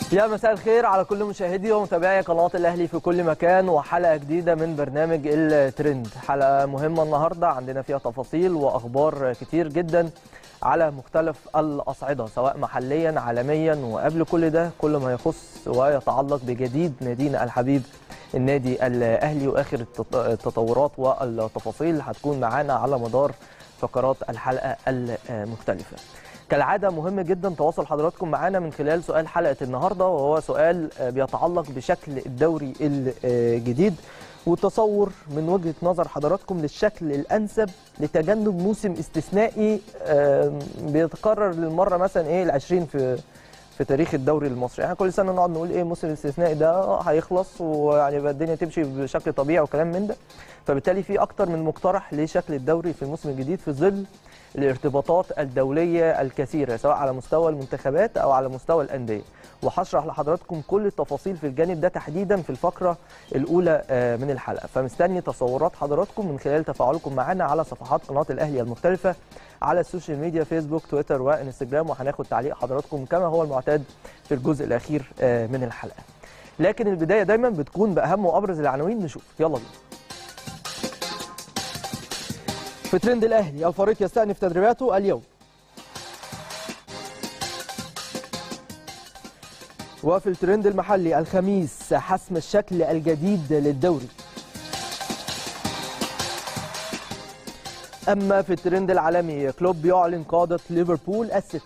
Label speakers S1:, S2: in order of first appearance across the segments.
S1: يا مساء الخير على كل مشاهدي ومتابعي قناة الأهلي في كل مكان وحلقة جديدة من برنامج الترند حلقة مهمة النهاردة عندنا فيها تفاصيل وأخبار كتير جدا على مختلف الأصعدة سواء محليا عالميا وقبل كل ده كل ما يخص ويتعلق بجديد نادينا الحبيب النادي الأهلي وآخر التطورات والتفاصيل هتكون معانا على مدار فقرات الحلقة المختلفة كالعادة مهم جدا تواصل حضراتكم معنا من خلال سؤال حلقة النهاردة وهو سؤال بيتعلق بشكل الدوري الجديد وتصور من وجهة نظر حضراتكم للشكل الأنسب لتجنب موسم استثنائي بيتكرر للمرة مثلا إيه العشرين في في تاريخ الدوري المصري يعني كل سنه نقعد نقول ايه الموسم الاستثنائي ده هيخلص ويعني يبقى الدنيا تمشي بشكل طبيعي وكلام من ده فبالتالي في اكتر من مقترح لشكل الدوري في الموسم الجديد في ظل الارتباطات الدوليه الكثيره سواء على مستوى المنتخبات او على مستوى الانديه وهشرح لحضراتكم كل التفاصيل في الجانب ده تحديدا في الفقره الاولى من الحلقه فمستني تصورات حضراتكم من خلال تفاعلكم معنا على صفحات قناه الاهلي المختلفه على السوشيال ميديا فيسبوك تويتر وانستجرام وهناخد تعليق حضراتكم كما هو المعتاد في الجزء الاخير من الحلقه لكن البدايه دايما بتكون باهم وابرز العناوين نشوف يلا بينا في ترند الاهلي الفريق يستأنف تدريباته اليوم وفي الترند المحلي الخميس حسم الشكل الجديد للدوري أما في الترند العالمي كلوب يعلن قادة ليفربول الست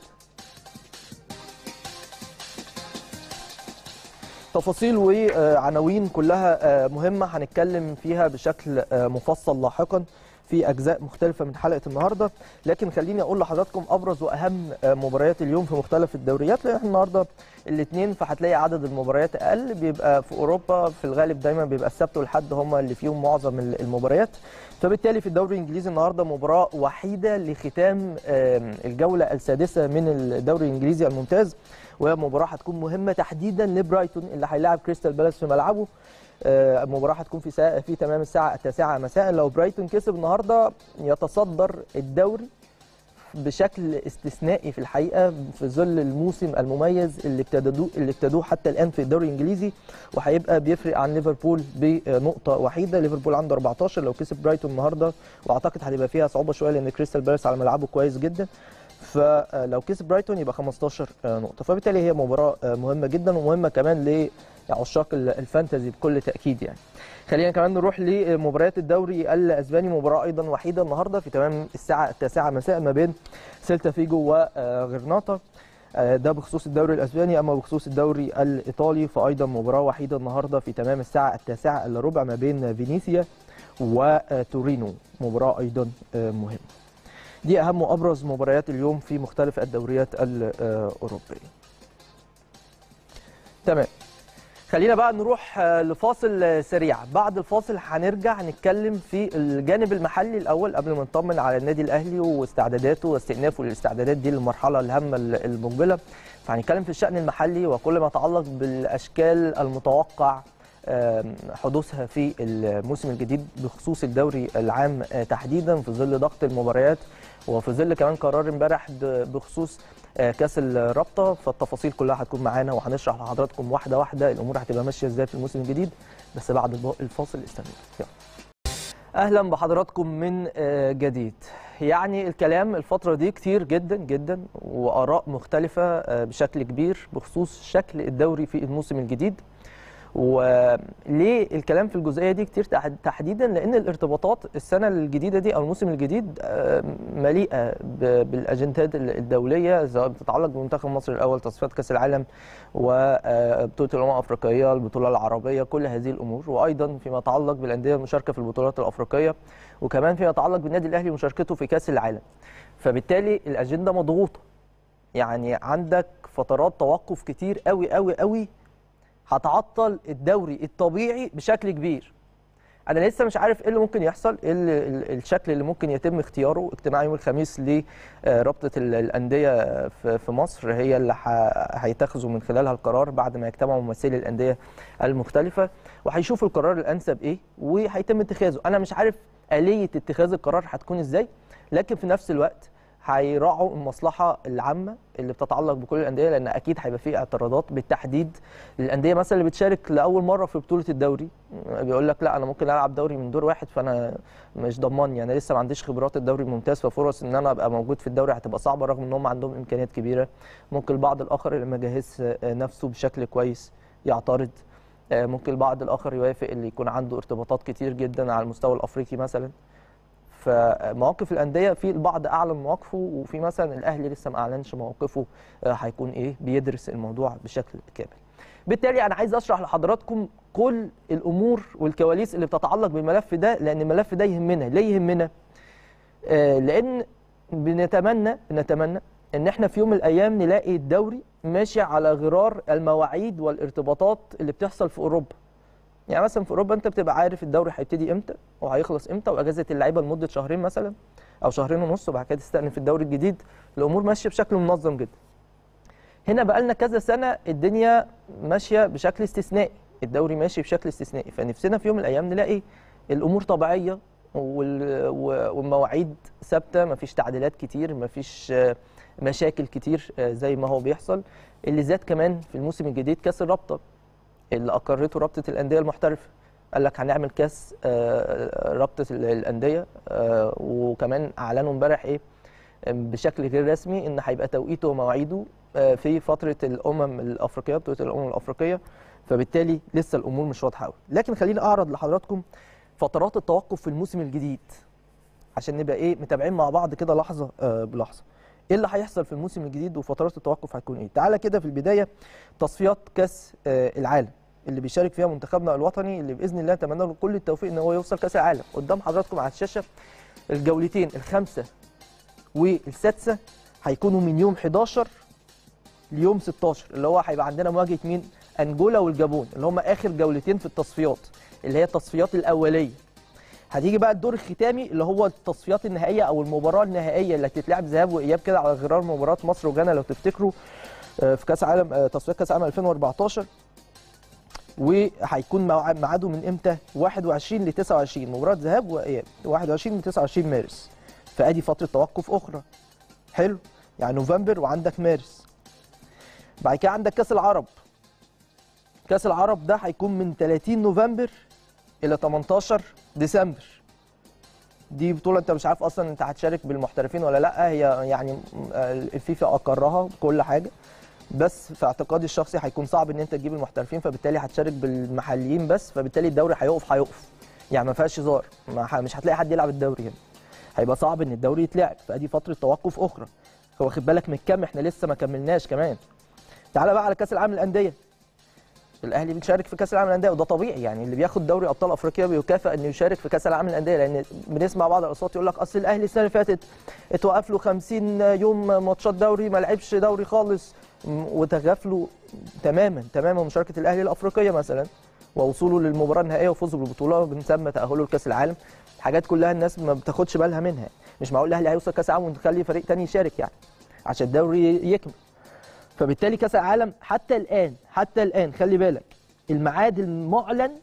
S1: تفاصيل وعناوين كلها مهمة هنتكلم فيها بشكل مفصل لاحقا في اجزاء مختلفه من حلقه النهارده لكن خليني اقول لحضراتكم ابرز واهم مباريات اليوم في مختلف الدوريات لان احنا النهارده الاثنين فهتلاقي عدد المباريات اقل بيبقى في اوروبا في الغالب دايما بيبقى السبت والحد هم اللي فيهم معظم المباريات فبالتالي في الدوري الانجليزي النهارده مباراه وحيده لختام الجوله السادسه من الدوري الانجليزي الممتاز وهي مباراه هتكون مهمه تحديدا لبرايتون اللي هيلاعب كريستال بالاس في ملعبه المباراه هتكون في ساعة في تمام الساعه التاسعه مساء لو برايتون كسب النهارده يتصدر الدوري بشكل استثنائي في الحقيقه في ظل الموسم المميز اللي ابتدوه اللي ابتدوه حتى الان في الدوري الانجليزي وهيبقى بيفرق عن ليفربول بنقطه وحيده ليفربول عنده 14 لو كسب برايتون النهارده واعتقد هتبقى فيها صعوبه شويه لان كريستال بالاس على ملعبه كويس جدا فلو كسب برايتون يبقى 15 نقطه فبالتالي هي مباراه مهمه جدا ومهمه كمان ل عشاق الفانتزي بكل تاكيد يعني خلينا كمان نروح لمباريات الدوري الاسباني مباراه ايضا وحيده النهارده في تمام الساعه التاسعه مساء ما بين سيلتا فيجو وغرناطه ده بخصوص الدوري الاسباني اما بخصوص الدوري الايطالي فايضا مباراه وحيده النهارده في تمام الساعه التاسعه الا ربع ما بين فينيسيا وتورينو مباراه ايضا مهمه دي اهم وابرز مباريات اليوم في مختلف الدوريات الاوروبيه تمام خلينا بقى نروح لفاصل سريع بعد الفاصل هنرجع نتكلم في الجانب المحلي الاول قبل ما نطمن على النادي الاهلي واستعداداته واستئنافه للاستعدادات دي للمرحله الهامه المقبله فهنتكلم في الشان المحلي وكل ما يتعلق بالاشكال المتوقع حدوثها في الموسم الجديد بخصوص الدوري العام تحديدا في ظل ضغط المباريات وفي ظل كمان قرار امبارح بخصوص كاس الرابطه فالتفاصيل كلها هتكون معانا وهنشرح لحضراتكم واحده واحده الامور هتبقى ماشيه ازاي في الموسم الجديد بس بعد الفاصل استنوا اهلا بحضراتكم من جديد يعني الكلام الفتره دي كتير جدا جدا واراء مختلفه بشكل كبير بخصوص شكل الدوري في الموسم الجديد وليه الكلام في الجزئيه دي كتير تحديدا لان الارتباطات السنه الجديده دي او الموسم الجديد مليئه بالاجندات الدوليه سواء بتتعلق بمنتخب مصر الاول تصفيات كاس العالم وبطوله الامم الافريقيه البطوله العربيه كل هذه الامور وايضا فيما يتعلق بالانديه المشاركه في البطولات الافريقيه وكمان فيما يتعلق بالنادي الاهلي ومشاركته في كاس العالم فبالتالي الاجنده مضغوطه يعني عندك فترات توقف كتير قوي قوي قوي هتعطل الدوري الطبيعي بشكل كبير انا لسه مش عارف ايه اللي ممكن يحصل ايه الشكل اللي ممكن يتم اختياره اجتماع يوم الخميس لرابطه الانديه في مصر هي اللي هيتخذوا من خلالها القرار بعد ما يجتمعوا ممثلي الانديه المختلفه وهيشوفوا القرار الانسب ايه وهيتم اتخاذه انا مش عارف اليه اتخاذ القرار هتكون ازاي لكن في نفس الوقت هيراعوا المصلحه العامه اللي بتتعلق بكل الانديه لان اكيد هيبقى في اعتراضات بالتحديد للانديه مثلا اللي بتشارك لاول مره في بطوله الدوري بيقول لك لا انا ممكن العب دوري من دور واحد فانا مش ضمني انا لسه ما عنديش خبرات الدوري الممتاز ففرص ان انا ابقى موجود في الدوري هتبقى صعبه رغم ان هم عندهم امكانيات كبيره ممكن البعض الاخر اللي ما جهزش نفسه بشكل كويس يعترض آه، ممكن البعض الاخر يوافق اللي يكون عنده ارتباطات كتير جدا على المستوى الافريقي مثلا فمواقف الانديه في البعض اعلن مواقفه وفي مثلا الاهلي لسه ما اعلنش موقفه آه، هيكون ايه بيدرس الموضوع بشكل كامل بالتالي انا عايز اشرح لحضراتكم كل الامور والكواليس اللي بتتعلق بالملف ده لان الملف ده يهمنا ليه يهمنا آه، لان بنتمنى بنتمنى ان احنا في يوم من الايام نلاقي الدوري ماشي على غرار المواعيد والارتباطات اللي بتحصل في اوروبا يعني مثلا في اوروبا انت بتبقى عارف الدوري هيبتدي امتى وهيخلص امتى واجازه اللعيبه لمده شهرين مثلا او شهرين ونص وبعد كده تستأنف الدوري الجديد الامور ماشيه بشكل منظم جدا هنا بقى لنا كذا سنه الدنيا ماشيه بشكل استثنائي الدوري ماشي بشكل استثنائي فنفسنا في يوم من الايام نلاقي الامور طبيعيه وال- و- والمواعيد ثابته مفيش تعديلات كتير مفيش آه، مشاكل كتير آه، زي ما هو بيحصل اللي زاد كمان في الموسم الجديد كاس الرابطه اللي اقرته رابطه الانديه المحترفه قال لك هنعمل كاس آه، رابطه ال- الانديه آه، وكمان اعلنوا امبارح ايه بشكل غير رسمي ان هيبقى توقيته ومواعيده آه، في فتره الامم الافريقيه بطوله الامم الافريقيه فبالتالي لسه الامور مش واضحه قوي لكن خليني اعرض لحضراتكم فترات التوقف في الموسم الجديد عشان نبقى ايه متابعين مع بعض كده لحظه آه، بلحظه ايه اللي هيحصل في الموسم الجديد وفترات التوقف هتكون ايه تعالى كده في البدايه تصفيات كاس آه، العالم اللي بيشارك فيها منتخبنا الوطني اللي باذن الله اتمنى له كل التوفيق ان هو يوصل كاس العالم قدام حضراتكم على الشاشه الجولتين الخامسه والسادسه هيكونوا من يوم 11 ليوم 16 اللي هو هيبقى عندنا مواجهه مين انجولا والجابون اللي هم اخر جولتين في التصفيات اللي هي التصفيات الاوليه هتيجي بقى الدور الختامي اللي هو التصفيات النهائيه او المباراه النهائيه اللي هتتلعب ذهاب واياب كده على غرار مباراه مصر وجانا لو تفتكروا آه، في كاس عالم آه، تصفيات كاس عالم 2014 وهيكون موع- ميعاده من امتى 21 ل 29 مباراه ذهاب واياب 21 ل 29 مارس فادي فتره توقف اخرى حلو يعني نوفمبر وعندك مارس بعد كده عندك كاس العرب كاس العرب ده هيكون من 30 نوفمبر الى 18 ديسمبر دي بطوله انت مش عارف اصلا انت هتشارك بالمحترفين ولا لا هي يعني آه، الفيفا اقرها بكل حاجه بس في اعتقادي الشخصي هيكون صعب ان انت تجيب المحترفين فبالتالي هتشارك بالمحليين بس فبالتالي الدوري هيقف هيقف يعني ما فيهاش هزار ما ح- مش هتلاقي حد يلعب الدوري هنا هيبقى صعب ان الدوري يتلعب فادي فتره توقف اخرى واخد بالك من الكم احنا لسه ما كملناش كمان تعالى بقى على كاس العالم للانديه الاهلي بيشارك في كاس العالم للانديه وده طبيعي يعني اللي بياخد دوري ابطال افريقيا بيكافئ انه يشارك في كاس العالم للانديه لان بنسمع بعض الاصوات يقول لك اصل الاهلي السنه اللي فاتت اتوقف له 50 يوم ماتشات دوري ما لعبش دوري خالص م- وتغافلوا تماما تماما مشاركه الاهلي الافريقيه مثلا ووصوله للمباراه النهائيه وفوزه بالبطوله من ثم تاهله لكاس العالم حاجات كلها الناس ما بتاخدش بالها منها مش معقول الاهلي هيوصل كاس العالم ونخلي فريق تاني يشارك يعني عشان الدوري يكمل فبالتالي كاس العالم حتى الان حتى الان خلي بالك الميعاد المعلن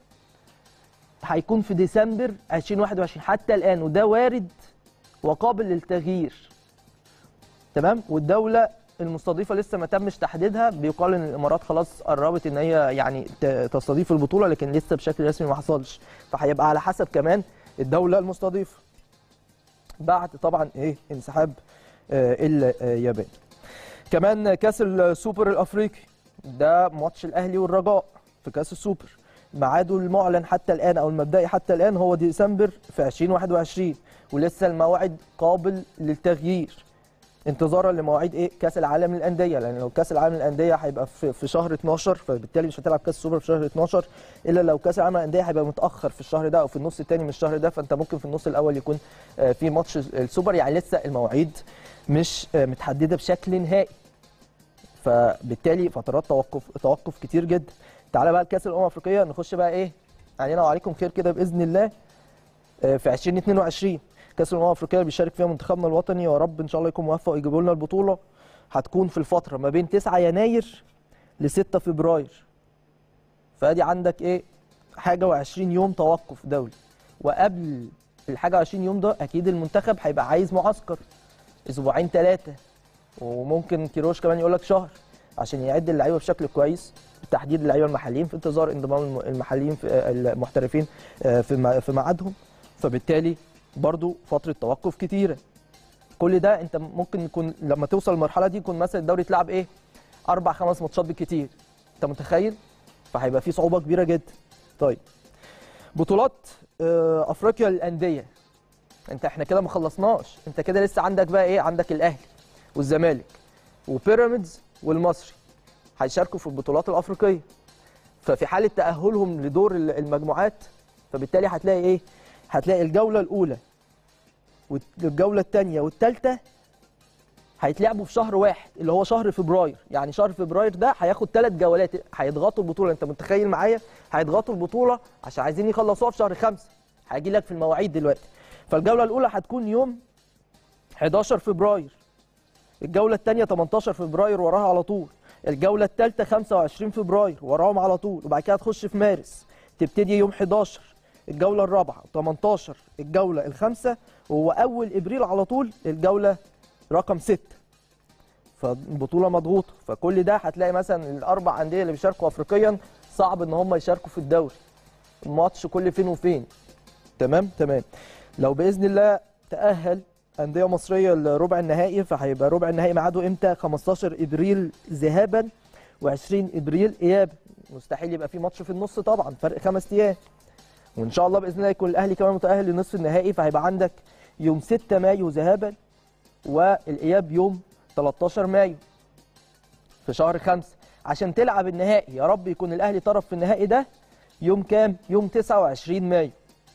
S1: هيكون في ديسمبر 2021 حتى الان وده وارد وقابل للتغيير تمام والدوله المستضيفه لسه ما تمش تحديدها بيقال ان الامارات خلاص قربت ان هي يعني ت- تستضيف البطوله لكن لسه بشكل رسمي ما حصلش فهيبقى على حسب كمان الدوله المستضيفه بعد طبعا ايه انسحاب آه، اليابان كمان كاس السوبر الافريقي ده ماتش الاهلي والرجاء في كاس السوبر ميعاده المعلن حتى الان او المبدئي حتى الان هو ديسمبر في 2021 ولسه الموعد قابل للتغيير انتظارا لمواعيد ايه كاس العالم للانديه لان لو كاس العالم للانديه هيبقى في, في شهر 12 فبالتالي مش هتلعب كاس السوبر في شهر 12 الا لو كاس العالم للانديه هيبقى متاخر في الشهر ده او في النص الثاني من الشهر ده فانت ممكن في النص الاول يكون آه، في ماتش السوبر يعني لسه المواعيد مش آه، متحدده بشكل نهائي فبالتالي فترات توقف توقف كتير جدا تعالى بقى لكاس الامم الافريقيه نخش بقى ايه علينا وعليكم خير كده باذن الله آه، في 2022 كاس الامم الافريقيه اللي بيشارك فيها منتخبنا الوطني يا رب ان شاء الله يكون موفق ويجيبوا لنا البطوله هتكون في الفتره ما بين 9 يناير ل 6 فبراير فادي عندك ايه حاجه و20 يوم توقف دولي وقبل الحاجه 20 يوم ده اكيد المنتخب هيبقى عايز معسكر اسبوعين ثلاثه وممكن كيروش كمان يقول لك شهر عشان يعد اللعيبه بشكل كويس تحديد اللعيبه المحليين في انتظار انضمام الم- المحليين في المحترفين آه، في مع- في ميعادهم فبالتالي برضو فتره توقف كتيره كل ده انت ممكن يكون لما توصل للمرحله دي يكون مثلا الدوري اتلعب ايه اربع خمس ماتشات بالكتير انت متخيل فهيبقى في صعوبه كبيره جدا طيب بطولات آه، افريقيا للانديه انت احنا كده ما خلصناش انت كده لسه عندك بقى ايه عندك الاهلي والزمالك وبيراميدز والمصري هيشاركوا في البطولات الافريقيه ففي حاله تاهلهم لدور ال- المجموعات فبالتالي هتلاقي ايه هتلاقي الجوله الاولى والجوله الثانيه والثالثه هيتلعبوا في شهر واحد اللي هو شهر فبراير يعني شهر فبراير ده هياخد ثلاث جولات هيضغطوا البطوله انت متخيل معايا هيضغطوا البطوله عشان عايزين يخلصوها في شهر خمسة هيجي لك في المواعيد دلوقتي فالجوله الاولى هتكون يوم 11 فبراير الجوله الثانيه 18 فبراير وراها على طول الجوله الثالثه 25 فبراير وراهم على طول وبعد كده تخش في مارس تبتدي يوم 11 الجوله الرابعه 18 الجوله الخامسه وهو اول ابريل على طول الجوله رقم 6 فالبطوله مضغوطه فكل ده هتلاقي مثلا الاربع انديه اللي بيشاركوا افريقيا صعب ان هم يشاركوا في الدوري الماتش كل فين وفين تمام تمام لو باذن الله تاهل انديه مصريه لربع النهائي فهيبقى ربع النهائي ميعاده امتى 15 ابريل ذهابا و20 ابريل ايابا مستحيل يبقى في ماتش في النص طبعا فرق خمس ايام وان شاء الله باذن الله يكون الاهلي كمان متاهل لنصف النهائي فهيبقى عندك يوم 6 مايو ذهابا والاياب يوم 13 مايو في شهر خمسة عشان تلعب النهائي يا رب يكون الاهلي طرف في النهائي ده يوم كام يوم 29 مايو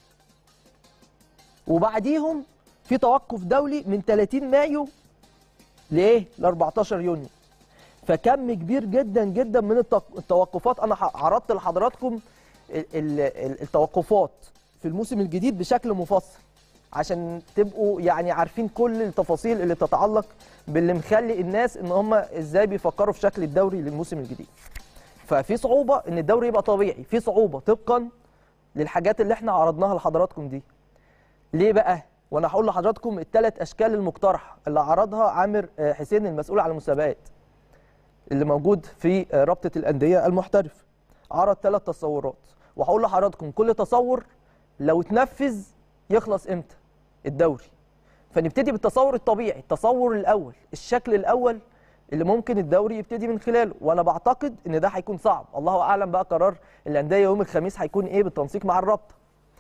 S1: وبعديهم في توقف دولي من 30 مايو لايه ل 14 يونيو فكم كبير جدا جدا من التق- التوقفات انا ح- عرضت لحضراتكم ال- ال- ال- التوقفات في الموسم الجديد بشكل مفصل عشان تبقوا يعني عارفين كل التفاصيل اللي تتعلق باللي مخلي الناس ان هم ازاي بيفكروا في شكل الدوري للموسم الجديد ففي صعوبه ان الدوري يبقى طبيعي في صعوبه طبقا للحاجات اللي احنا عرضناها لحضراتكم دي ليه بقى وانا هقول لحضراتكم الثلاث اشكال المقترحه اللي عرضها عامر آه، حسين المسؤول عن المسابقات اللي موجود في آه، رابطه الانديه المحترفه عرض ثلاث تصورات وهقول لحضراتكم كل تصور لو اتنفذ يخلص امتى الدوري فنبتدي بالتصور الطبيعي التصور الاول الشكل الاول اللي ممكن الدوري يبتدي من خلاله وانا بعتقد ان ده هيكون صعب الله اعلم بقى قرار الانديه يوم الخميس هيكون ايه بالتنسيق مع الرابطه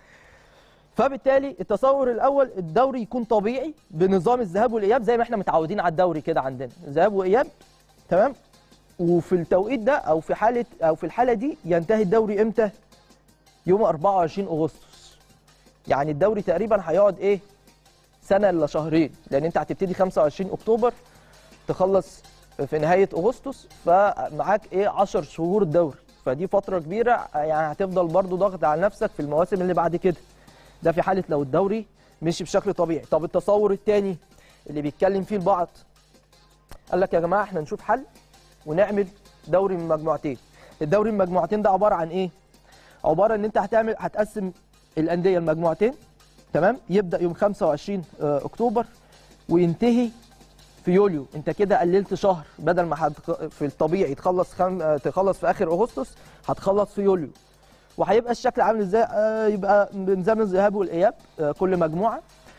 S1: فبالتالي التصور الاول الدوري يكون طبيعي بنظام الذهاب والاياب زي ما احنا متعودين على الدوري كده عندنا ذهاب واياب تمام وفي التوقيت ده او في حاله او في الحاله دي ينتهي الدوري امتى يوم 24 اغسطس يعني الدوري تقريبا هيقعد ايه سنه الا شهرين لان انت هتبتدي 25 اكتوبر تخلص في نهايه اغسطس فمعاك ايه 10 شهور الدوري فدي فتره كبيره يعني هتفضل برضو ضاغط على نفسك في المواسم اللي بعد كده ده في حاله لو الدوري مشي بشكل طبيعي طب التصور الثاني اللي بيتكلم فيه البعض قال لك يا جماعه احنا نشوف حل ونعمل دوري من مجموعتين الدوري من مجموعتين ده عباره عن ايه عباره ان انت هتعمل هتقسم الانديه لمجموعتين تمام يبدا يوم 25 آه، اكتوبر وينتهي في يوليو انت كده قللت شهر بدل ما هتخ- في الطبيعي تخلص خم... آه، تخلص في اخر اغسطس هتخلص في يوليو وهيبقى الشكل عامل ازاي آه، يبقى بنظام الذهاب والاياب آه، كل مجموعه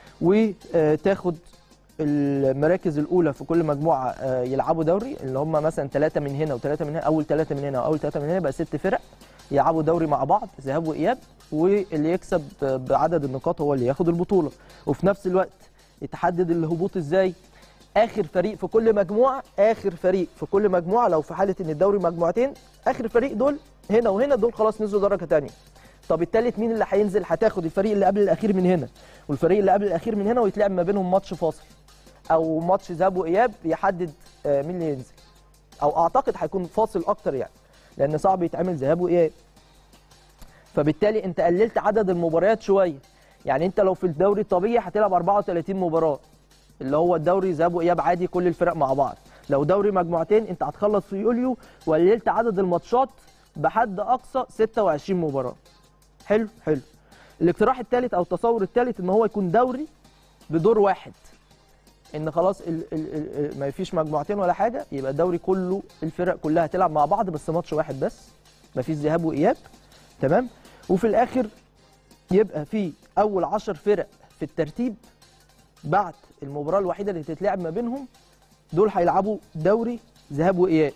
S1: وتاخد المراكز الاولى في كل مجموعه آه، يلعبوا دوري اللي هم مثلا ثلاثه من هنا وثلاثه من هنا اول ثلاثه من هنا واول ثلاثه من هنا يبقى ست فرق يلعبوا دوري مع بعض ذهاب واياب واللي يكسب آه، بعدد النقاط هو اللي ياخد البطوله وفي نفس الوقت يتحدد الهبوط ازاي اخر فريق في كل مجموعه اخر فريق في كل مجموعه لو في حاله ان الدوري مجموعتين اخر فريق دول هنا وهنا دول خلاص نزلوا درجه ثانيه طب التالت مين اللي هينزل هتاخد الفريق اللي قبل الاخير من هنا والفريق اللي قبل الاخير من هنا ويتلعب ما بينهم ماتش فاصل او ماتش ذهاب واياب يحدد آه، مين اللي ينزل او اعتقد هيكون فاصل اكتر يعني لان صعب يتعمل ذهاب واياب فبالتالي انت قللت عدد المباريات شويه يعني انت لو في الدوري الطبيعي هتلعب 34 مباراه اللي هو الدوري ذهاب واياب عادي كل الفرق مع بعض لو دوري مجموعتين انت هتخلص في يوليو وقللت عدد الماتشات بحد اقصى 26 مباراه حلو حلو الاقتراح الثالث او التصور الثالث ان هو يكون دوري بدور واحد ان خلاص ال ال ال ما فيش مجموعتين ولا حاجه يبقى الدوري كله الفرق كلها تلعب مع بعض بس ماتش واحد بس ما فيش ذهاب واياب تمام وفي الاخر يبقى في اول 10 فرق في الترتيب بعد المباراه الوحيده اللي تتلعب ما بينهم دول هيلعبوا دوري ذهاب واياب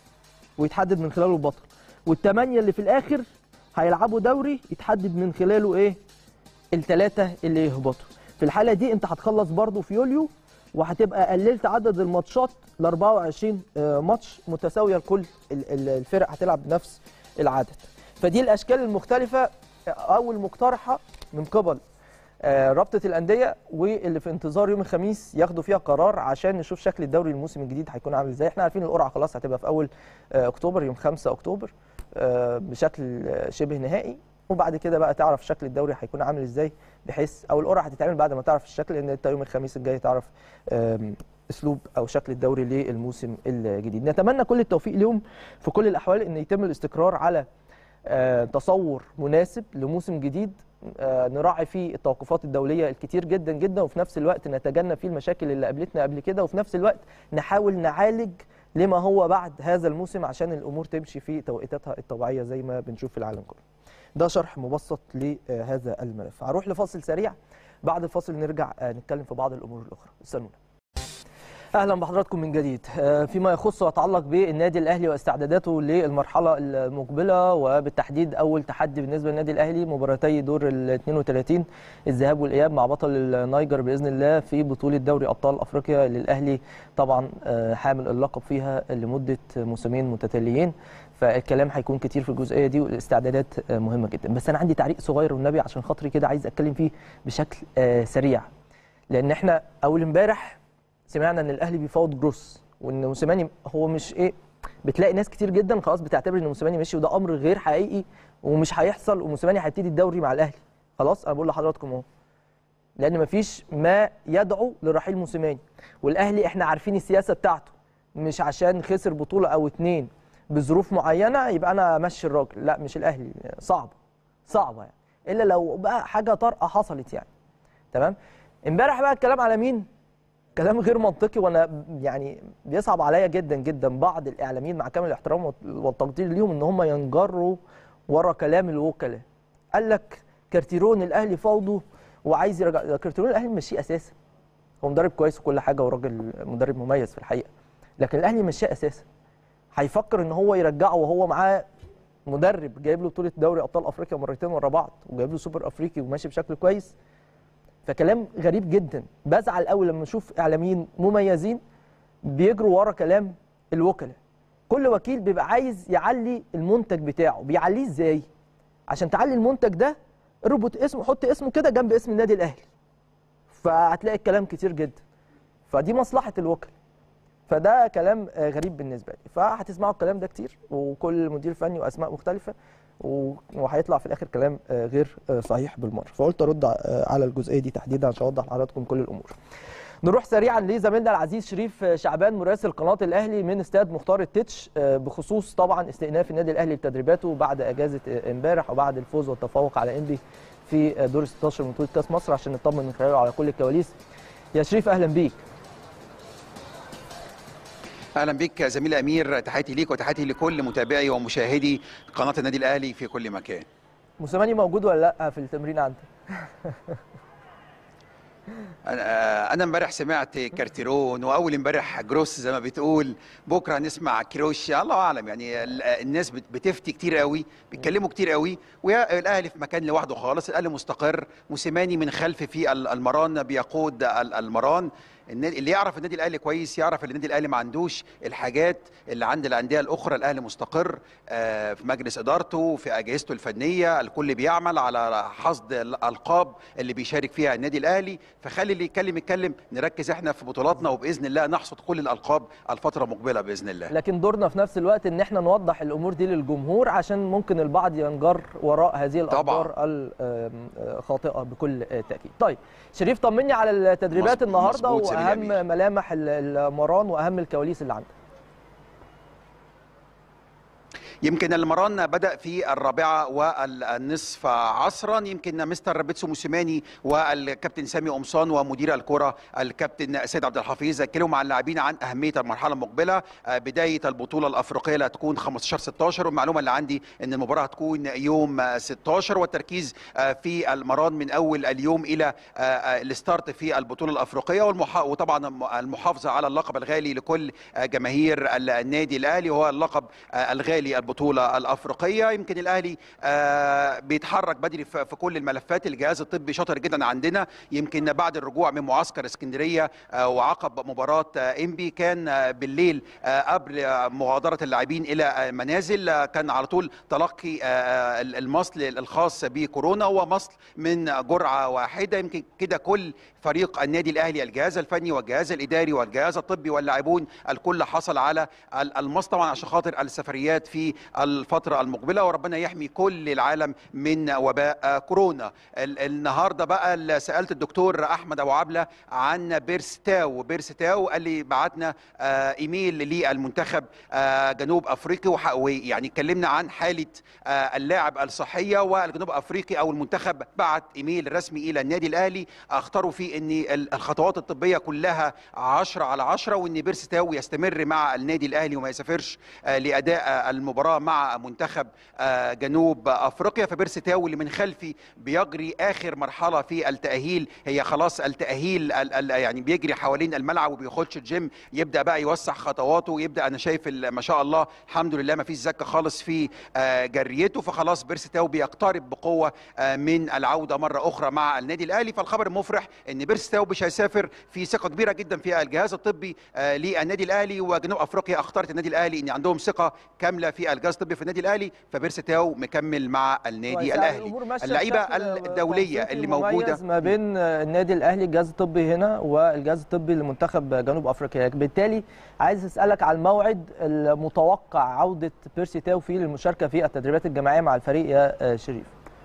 S1: ويتحدد من خلاله البطل والثمانيه اللي في الاخر هيلعبوا دوري يتحدد من خلاله ايه الثلاثه اللي يهبطوا في الحاله دي انت هتخلص برضو في يوليو وهتبقى قللت عدد الماتشات ل 24 آه، ماتش متساويه لكل ال- ال- الفرق هتلعب بنفس العدد فدي الاشكال المختلفه او المقترحه من قبل آه، رابطه الانديه واللي في انتظار يوم الخميس ياخدوا فيها قرار عشان نشوف شكل الدوري الموسم الجديد هيكون عامل ازاي احنا عارفين القرعه خلاص هتبقى في اول آه، اكتوبر يوم 5 اكتوبر آه، بشكل آه، شبه نهائي وبعد كده بقى تعرف شكل الدوري هيكون عامل ازاي بحيث او القرعه هتتعمل بعد ما تعرف الشكل لان انت يوم الخميس الجاي تعرف آم، اسلوب او شكل الدوري للموسم الجديد نتمنى كل التوفيق ليهم في كل الاحوال ان يتم الاستقرار على آه، تصور مناسب لموسم جديد آه، نراعي فيه التوقفات الدوليه الكتير جدا جدا وفي نفس الوقت نتجنب فيه المشاكل اللي قابلتنا قبل كده وفي نفس الوقت نحاول نعالج لما هو بعد هذا الموسم عشان الامور تمشي في توقيتاتها الطبيعيه زي ما بنشوف في العالم كله. ده شرح مبسط لهذا الملف. هروح لفاصل سريع بعد الفاصل نرجع آه، نتكلم في بعض الامور الاخرى. استنونا. اهلا بحضراتكم من جديد آه، فيما يخص ويتعلق بالنادي الاهلي واستعداداته للمرحله المقبله وبالتحديد اول تحدي بالنسبه للنادي الاهلي مباراتي دور ال 32 الذهاب والاياب مع بطل النيجر باذن الله في بطوله دوري ابطال افريقيا للاهلي طبعا آه، حامل اللقب فيها لمده موسمين متتاليين فالكلام هيكون كتير في الجزئيه دي والاستعدادات آه، مهمه جدا بس انا عندي تعليق صغير والنبي عشان خاطري كده عايز اتكلم فيه بشكل آه، سريع لان احنا اول امبارح سمعنا ان الاهلي بيفاوض جروس وان موسيماني هو مش ايه بتلاقي ناس كتير جدا خلاص بتعتبر ان موسيماني مشي وده امر غير حقيقي ومش هيحصل وموسيماني هيبتدي الدوري مع الاهلي خلاص انا بقول لحضراتكم اهو لان مفيش ما يدعو لرحيل موسيماني والاهلي احنا عارفين السياسه بتاعته مش عشان خسر بطوله او اتنين بظروف معينه يبقى انا امشي الراجل لا مش الاهلي صعبه صعبه يعني الا لو بقى حاجه طارئه حصلت يعني تمام امبارح بقى الكلام على مين كلام غير منطقي وانا يعني بيصعب عليا جدا جدا بعض الاعلاميين مع كامل الاحترام والتقدير ليهم ان هم ينجروا ورا كلام الوكلاء قال لك كارتيرون الاهلي فوضه وعايز يرجع ده كارتيرون الاهلي ماشيه اساسا هو مدرب كويس وكل حاجه وراجل مدرب مميز في الحقيقه لكن الاهلي ماشيه اساسا هيفكر ان هو يرجعه وهو معاه مدرب جايب له بطوله دوري ابطال افريقيا مرتين ورا بعض وجايب له سوبر افريقي وماشي بشكل كويس فكلام غريب جدا بزعل قوي لما اشوف اعلاميين مميزين بيجروا ورا كلام الوكلاء كل وكيل بيبقى عايز يعلي المنتج بتاعه بيعليه ازاي عشان تعلي المنتج ده اربط اسمه حط اسمه كده جنب اسم النادي الاهلي فهتلاقي الكلام كتير جدا فدي مصلحه الوكلاء فده كلام آه، غريب بالنسبه لي فهتسمعوا الكلام ده كتير وكل مدير فني واسماء مختلفه و- وهيطلع في الاخر كلام آه، غير آه، صحيح بالمره فقلت ارد آه، على الجزئيه دي تحديدا عشان اوضح لحضراتكم كل الامور نروح سريعا لزميلنا العزيز شريف شعبان مراسل قناه الاهلي من استاد مختار التتش آه، بخصوص طبعا استئناف النادي الاهلي لتدريباته بعد اجازه آه، امبارح وبعد الفوز والتفوق على انبي في آه، دور 16 من بطوله كاس مصر عشان نطمن من خلاله على كل الكواليس يا شريف اهلا بيك
S2: اهلا بك زميل امير تحياتي ليك وتحياتي لكل متابعي ومشاهدي قناه النادي الاهلي في كل مكان
S1: موسيماني موجود ولا لا في التمرين عندك
S2: انا أنا امبارح سمعت كارتيرون واول امبارح جروس زي ما بتقول بكره هنسمع كروشيا الله اعلم يعني ال- الناس بت- بتفتي كتير قوي بيتكلموا كتير قوي والاهلي في مكان لوحده خالص الاهلي مستقر موسيماني من خلف في ال- المران بيقود ال- المران النادي- اللي يعرف النادي الاهلي كويس يعرف ان النادي الاهلي ما عندوش الحاجات اللي عند الانديه الاخرى الاهلي مستقر آه، في مجلس ادارته في اجهزته الفنيه الكل بيعمل على حصد الالقاب اللي بيشارك فيها النادي الاهلي فخلي اللي يتكلم يتكلم نركز احنا في بطولاتنا وباذن الله نحصد كل الالقاب الفتره المقبله باذن الله
S1: لكن دورنا في نفس الوقت ان احنا نوضح الامور دي للجمهور عشان ممكن البعض ينجر وراء هذه الاخبار الخاطئه بكل تاكيد. طيب شريف طمني على التدريبات
S2: مظبوط-
S1: النهارده
S2: مظبوط زميلي
S1: واهم
S2: أمير.
S1: ملامح ال- المران واهم الكواليس اللي عندك.
S2: يمكن المران بدا في الرابعه والنصف عصرا يمكن مستر بيتسو موسيماني والكابتن سامي قمصان ومدير الكره الكابتن سيد عبد الحفيظ اتكلموا مع اللاعبين عن اهميه المرحله المقبله بدايه البطوله الافريقيه اللي هتكون 15 16 والمعلومه اللي عندي ان المباراه هتكون يوم 16 والتركيز في المران من اول اليوم الى الستارت في البطوله الافريقيه وطبعا المحافظه على اللقب الغالي لكل جماهير النادي الاهلي وهو اللقب الغالي البطوله الافريقيه يمكن الاهلي بيتحرك بدري في كل الملفات الجهاز الطبي شاطر جدا عندنا يمكن بعد الرجوع من معسكر اسكندريه وعقب مباراه انبي كان بالليل قبل مغادره اللاعبين الى منازل كان على طول تلقي المصل الخاص بكورونا هو مصل من جرعه واحده يمكن كده كل فريق النادي الاهلي الجهاز الفني والجهاز الاداري والجهاز الطبي واللاعبون الكل حصل على المصل طبعا عشان خاطر السفريات في الفتره المقبله وربنا يحمي كل العالم من وباء كورونا النهارده بقى سالت الدكتور احمد ابو عبله عن بيرستاو بيرستاو قال لي بعتنا ايميل للمنتخب جنوب افريقي ويعني اتكلمنا عن حاله اللاعب الصحيه والجنوب افريقي او المنتخب بعت ايميل رسمي الى النادي الاهلي اختاروا فيه ان الخطوات الطبيه كلها 10 على 10 وان بيرستاو يستمر مع النادي الاهلي وما يسافرش لاداء المباراه مع منتخب جنوب افريقيا فبيرستاو اللي من خلفي بيجري اخر مرحله في التاهيل هي خلاص التاهيل يعني بيجري حوالين الملعب وبيخش الجيم يبدا بقى يوسع خطواته ويبدا انا شايف ما شاء الله الحمد لله ما فيش زكه خالص في جريته فخلاص بيرستاو بيقترب بقوه من العوده مره اخرى مع النادي الاهلي فالخبر المفرح ان بيرستاو مش هيسافر في ثقه كبيره جدا في الجهاز الطبي للنادي الاهلي وجنوب افريقيا اختارت النادي الاهلي ان عندهم ثقه كامله في الجهاز الطبي في النادي الاهلي فبيرستاو مكمل مع النادي الاهلي اللعيبه الدوليه اللي موجوده
S1: ما بين النادي الاهلي الجهاز الطبي هنا والجهاز الطبي لمنتخب جنوب افريقيا بالتالي عايز اسالك على الموعد المتوقع عوده بيرسي تاو فيه للمشاركه في التدريبات الجماعيه مع الفريق يا شريف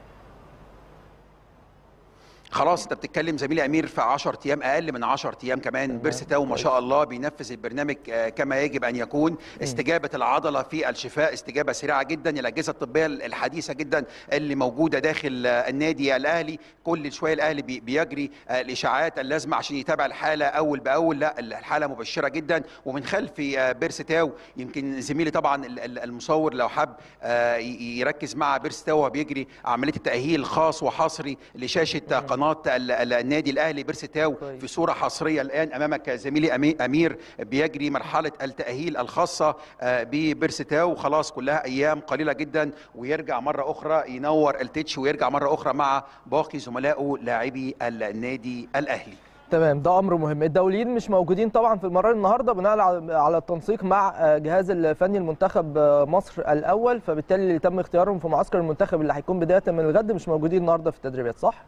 S2: خلاص انت بتتكلم زميلي امير في 10 ايام اقل من 10 ايام كمان بيرسي تاو ما شاء الله بينفذ البرنامج كما يجب ان يكون استجابه العضله في الشفاء استجابه سريعه جدا الاجهزه الطبيه الحديثه جدا اللي موجوده داخل النادي الاهلي كل شويه الاهلي بيجري الاشاعات اللازمه عشان يتابع الحاله اول باول لا الحاله مبشره جدا ومن خلف بيرسي تاو يمكن زميلي طبعا المصور لو حب يركز مع بيرسي تاو بيجري عمليه التاهيل خاص وحصري لشاشه قناه قناه النادي الاهلي بيرسي تاو في صوره حصريه الان امامك زميلي امير بيجري مرحله التاهيل الخاصه ببيرسي تاو خلاص كلها ايام قليله جدا ويرجع مره اخرى ينور التتش ويرجع مره اخرى مع باقي زملائه لاعبي النادي الاهلي
S1: تمام ده امر مهم الدوليين مش موجودين طبعا في المران النهارده بناء على التنسيق مع جهاز الفني المنتخب مصر الاول فبالتالي اللي تم اختيارهم في معسكر المنتخب اللي هيكون بدايه من الغد مش موجودين النهارده في التدريبات صح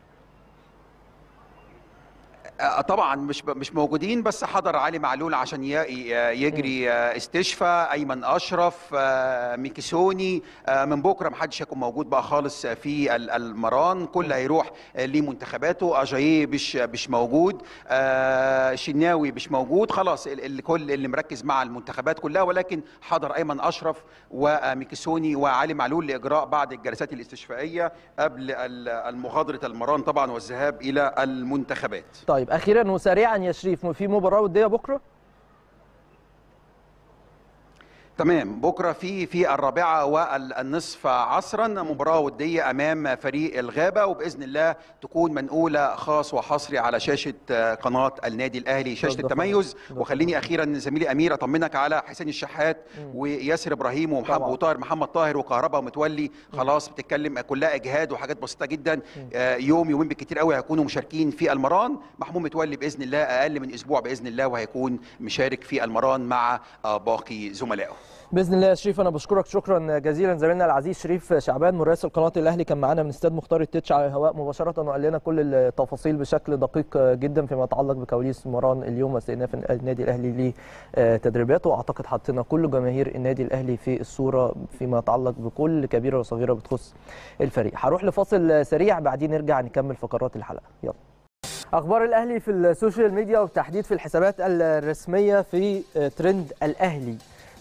S2: طبعا مش مش موجودين بس حضر علي معلول عشان يجري استشفاء ايمن اشرف ميكيسوني من بكره ما حدش هيكون موجود بقى خالص في المران كل هيروح لمنتخباته اجاييه مش مش موجود شناوي مش موجود خلاص الكل اللي مركز مع المنتخبات كلها ولكن حضر ايمن اشرف وميكيسوني وعلي معلول لاجراء بعض الجلسات الاستشفائيه قبل المغادره المران طبعا والذهاب الى المنتخبات
S1: طيب اخيرا وسريعا يا شريف في مباراه وديه بكره
S2: تمام بكره في في الرابعه والنصف عصرا مباراه وديه امام فريق الغابه وباذن الله تكون منقوله خاص وحصري على شاشه قناه النادي الاهلي شاشه التميز وخليني اخيرا زميلي امير اطمنك على حسين الشحات وياسر ابراهيم ومحمد وطاهر محمد طاهر وكهربا ومتولي خلاص بتتكلم كلها اجهاد وحاجات بسيطه جدا يوم يومين بالكثير قوي هيكونوا مشاركين في المران محمود متولي باذن الله اقل من اسبوع باذن الله وهيكون مشارك في المران مع باقي زملائه
S1: باذن الله يا شريف انا بشكرك شكرا جزيلا زميلنا العزيز شريف شعبان مراسل قناه الاهلي كان معانا من استاد مختار التتش على الهواء مباشره وقال لنا كل التفاصيل بشكل دقيق جدا فيما يتعلق بكواليس مران اليوم واستئناف النادي الاهلي لتدريباته واعتقد حطينا كل جماهير النادي الاهلي في الصوره فيما يتعلق بكل كبيره وصغيره بتخص الفريق هروح لفاصل سريع بعدين نرجع نكمل فقرات الحلقه يلا اخبار الاهلي في السوشيال ميديا وبالتحديد في الحسابات الرسميه في ترند الاهلي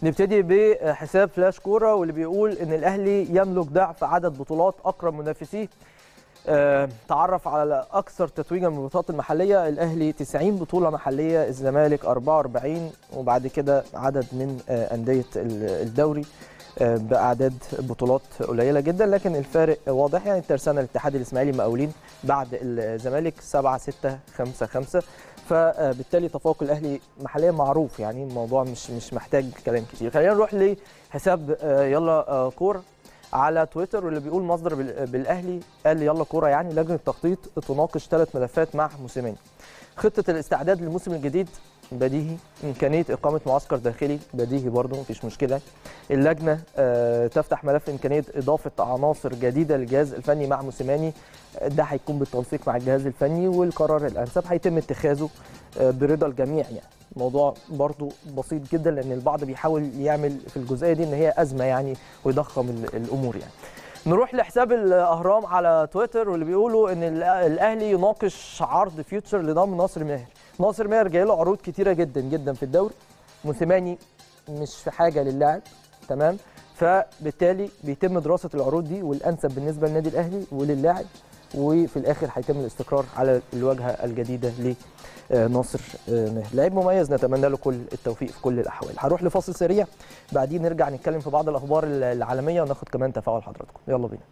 S1: نبتدي بحساب فلاش كوره واللي بيقول ان الاهلي يملك ضعف عدد بطولات اقرب منافسيه آه، تعرف على اكثر تتويجا من البطولات المحليه الاهلي 90 بطوله محليه الزمالك 44 وبعد كده عدد من آه، انديه ال- الدوري آه، باعداد بطولات قليله جدا لكن الفارق واضح يعني الترسانه الاتحاد الاسماعيلي مقاولين بعد الزمالك 7 6 5 5 فبالتالي تفوق الاهلي محليا معروف يعني الموضوع مش مش محتاج كلام كتير خلينا نروح لحساب آه، يلا آه، كوره على تويتر واللي بيقول مصدر بال- بالاهلي قال يلا كوره يعني لجنه التخطيط تناقش ثلاث ملفات مع موسيماني خطه الاستعداد للموسم الجديد بديهي امكانيه اقامه معسكر داخلي بديهي برضه مفيش مشكله اللجنه آه، تفتح ملف امكانيه اضافه عناصر جديده للجهاز الفني مع موسيماني آه، ده هيكون بالتنسيق مع الجهاز الفني والقرار الانسب هيتم اتخاذه آه، برضا الجميع يعني الموضوع برضو بسيط جدا لان البعض بيحاول يعمل في الجزئيه دي ان هي ازمه يعني ويضخم ال- الامور يعني نروح لحساب الاهرام على تويتر واللي بيقولوا ان ال- الاهلي يناقش عرض فيوتشر لضم ناصر ماهر ناصر ماهر جاي له عروض كتيره جدا جدا في الدوري موسيماني مش في حاجه للاعب تمام فبالتالي بيتم دراسه العروض دي والانسب بالنسبه للنادي الاهلي وللاعب وفي الاخر هيتم الاستقرار على الواجهه الجديده لناصر ماهر لعيب مميز نتمنى له كل التوفيق في كل الاحوال هروح لفاصل سريع بعدين نرجع نتكلم في بعض الاخبار العالميه وناخد كمان تفاعل حضراتكم يلا بينا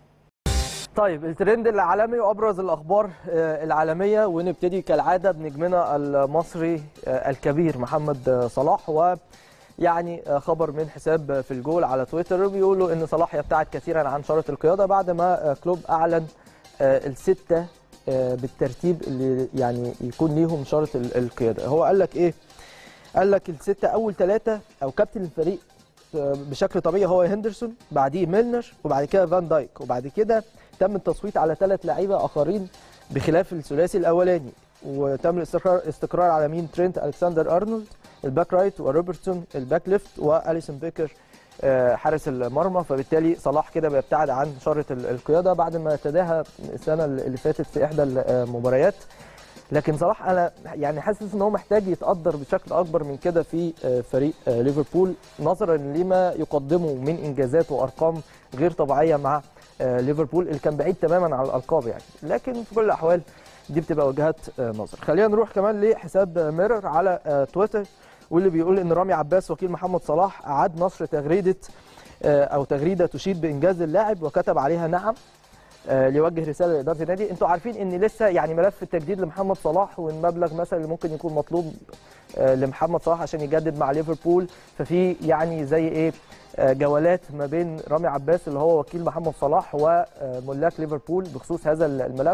S1: طيب الترند العالمي وابرز الاخبار آه، العالميه ونبتدي كالعاده بنجمنا المصري آه، الكبير محمد آه، صلاح و يعني آه، خبر من حساب آه، في الجول على تويتر بيقولوا ان صلاح يبتعد كثيرا عن شاره القياده بعد ما آه، كلوب اعلن آه، السته آه، بالترتيب اللي يعني يكون ليهم شاره ال- القياده هو قال لك ايه قال لك السته اول ثلاثه او كابتن الفريق آه، بشكل طبيعي هو هندرسون بعديه ميلنر وبعد كده فان دايك وبعد كده تم التصويت على ثلاث لعيبه اخرين بخلاف الثلاثي الاولاني وتم الاستقرار استقرار على مين ترينت الكسندر ارنولد الباك رايت وروبرتسون الباك ليفت واليسون بيكر آه، حارس المرمى فبالتالي صلاح كده بيبتعد عن شاره ال- القياده بعد ما تداها السنه اللي فاتت في احدى المباريات لكن صلاح انا يعني حاسس ان هو محتاج يتقدر بشكل اكبر من كده في آه، فريق آه، ليفربول نظرا لما يقدمه من انجازات وارقام غير طبيعيه مع آه، ليفربول اللي كان بعيد تماما عن الالقاب يعني لكن في كل الاحوال دي بتبقى وجهات آه، نظر خلينا نروح كمان لحساب آه، ميرور على آه، تويتر واللي بيقول ان رامي عباس وكيل محمد صلاح اعاد نشر تغريده آه، او تغريده تشيد بانجاز اللاعب وكتب عليها نعم آه، ليوجه رساله لاداره النادي انتوا عارفين ان لسه يعني ملف التجديد لمحمد صلاح والمبلغ مثلا اللي ممكن يكون مطلوب آه، لمحمد صلاح عشان يجدد مع ليفربول ففي يعني زي ايه آه، جولات ما بين رامي عباس اللي هو وكيل محمد صلاح وملاك ليفربول بخصوص هذا الملف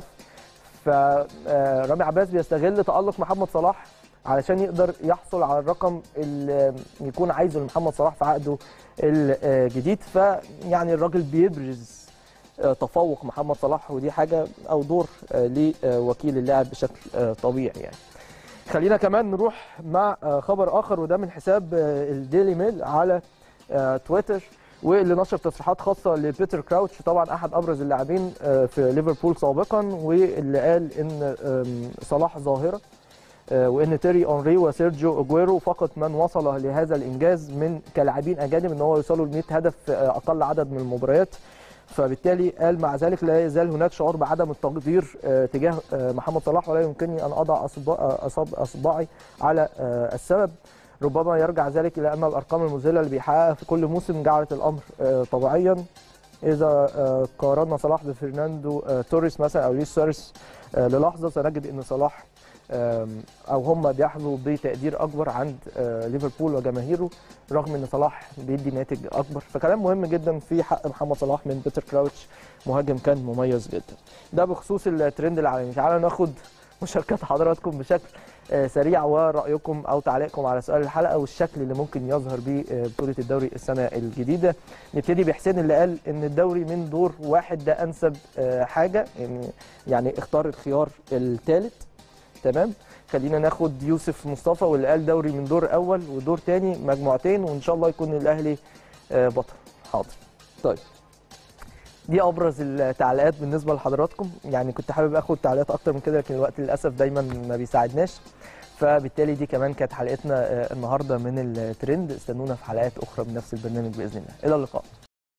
S1: فرامي عباس بيستغل تألق محمد صلاح علشان يقدر يحصل على الرقم اللي يكون عايزه لمحمد صلاح في عقده الجديد فيعني الراجل بيبرز آه، تفوق محمد صلاح ودي حاجه او دور آه، لوكيل اللاعب بشكل آه، طبيعي يعني خلينا كمان نروح مع آه، خبر اخر وده من حساب آه، الديلي ميل على آه، تويتر واللي نشر تصريحات خاصه لبيتر كراوتش طبعا احد ابرز اللاعبين آه، في ليفربول سابقا واللي قال ان آم، صلاح ظاهره آه، وان تيري اونري وسيرجيو اجويرو فقط من وصل لهذا الانجاز من كلاعبين اجانب ان هو يوصلوا ل 100 هدف في آه، اقل عدد من المباريات فبالتالي قال مع ذلك لا يزال هناك شعور بعدم التقدير آه، تجاه آه، محمد صلاح ولا يمكنني ان اضع أصبع- آه، أصاب اصبعي على آه، السبب ربما يرجع ذلك الى ان الارقام المذهله اللي بيحققها في كل موسم جعلت الامر آه، طبيعيا اذا آه، قارنا صلاح بفرناندو آه، توريس مثلا او لويس سواريز آه، للحظه سنجد ان صلاح آم، او هم بيحظوا بتقدير اكبر عند آه، ليفربول وجماهيره رغم ان صلاح بيدي ناتج اكبر فكلام مهم جدا في حق محمد صلاح من بيتر كراوتش مهاجم كان مميز جدا ده بخصوص الترند العالمي تعالوا ناخد مشاركات حضراتكم بشكل آه، سريع ورايكم او تعليقكم على سؤال الحلقه والشكل اللي ممكن يظهر بيه آه، بطوله الدوري السنه الجديده نبتدي بحسين اللي قال ان الدوري من دور واحد ده انسب آه، حاجه يعني يعني اختار الخيار الثالث تمام خلينا ناخد يوسف مصطفى واللي قال دوري من دور اول ودور تاني مجموعتين وان شاء الله يكون الاهلي آه، بطل حاضر طيب دي ابرز التعليقات بالنسبه لحضراتكم يعني كنت حابب اخد تعليقات اكتر من كده لكن الوقت للاسف دايما ما بيساعدناش فبالتالي دي كمان كانت حلقتنا آه، النهارده من الترند استنونا في حلقات اخرى من نفس البرنامج باذن الله الى اللقاء